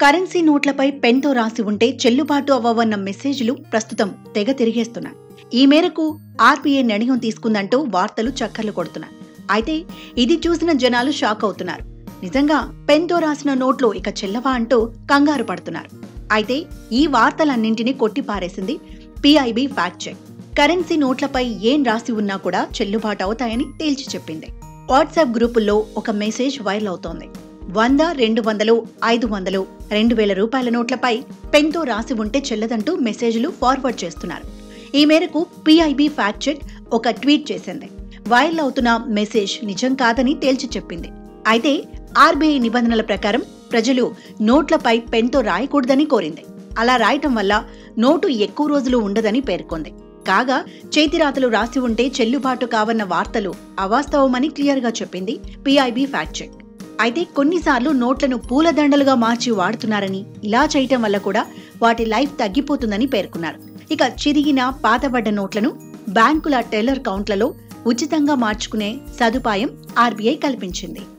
currency నోట్లపై పెన్తో రాసి ఉంటే చెల్లుబాటు అవ్వవన్న మెసేజ్లు ప్రస్తుతం తెగ తిరిగేస్తున్నాయి ఈ మేరకు ఆర్బీఐ నిర్ణయం తీసుకుందంటూ వార్తలు చక్కర్లు కొడుతున్నాయి అయితే ఇది చూసిన జనాలు షాక్ అవుతున్నారు నిజంగా పెన్తో రాసిన నోట్లు ఇక చెల్లవా అంటూ కంగారు పడుతున్నారు అయితే ఈ వార్తలన్నింటినీ కొట్టిపారేసింది పిఐబి ఫ్యాక్ట్ చెక్ కరెన్సీ నోట్లపై ఏం రాసి ఉన్నా కూడా చెల్లుబాటు అవుతాయని తేల్చి చెప్పింది వాట్సాప్ గ్రూపుల్లో ఒక మెసేజ్ వైరల్ అవుతోంది వంద రెండు వందలు ఐదు వందలు రెండు వేల రూపాయల నోట్లపై పెన్తో రాసి ఉంటే చెల్లదంటూ మెసేజ్లు ఫార్వర్డ్ చేస్తున్నారు ఈ మేరకు పిఐబి ఫ్యాక్ట్ చెక్ ఒక ట్వీట్ చేసింది వైరల్ అవుతున్న మెసేజ్ నిజం కాదని తేల్చి చెప్పింది అయితే ఆర్బీఐ నిబంధనల ప్రకారం ప్రజలు నోట్లపై పెన్తో రాయకూడదని కోరింది అలా రాయటం వల్ల నోటు ఎక్కువ రోజులు ఉండదని పేర్కొంది కాగా చేతిరాతలు రాసి ఉంటే చెల్లుబాటు కావన్న వార్తలు అవాస్తవమని క్లియర్గా చెప్పింది పిఐబి ఫ్యాక్ట్ చెక్ అయితే కొన్నిసార్లు నోట్లను పూలదండలుగా మార్చి వాడుతున్నారని ఇలా చేయటం వల్ల కూడా వాటి లైఫ్ తగ్గిపోతుందని పేర్కొన్నారు ఇక చిరిగిన పాతబడ్డ నోట్లను బ్యాంకుల టెల్లర్ కౌంట్లలో ఉచితంగా మార్చుకునే సదుపాయం ఆర్బీఐ కల్పించింది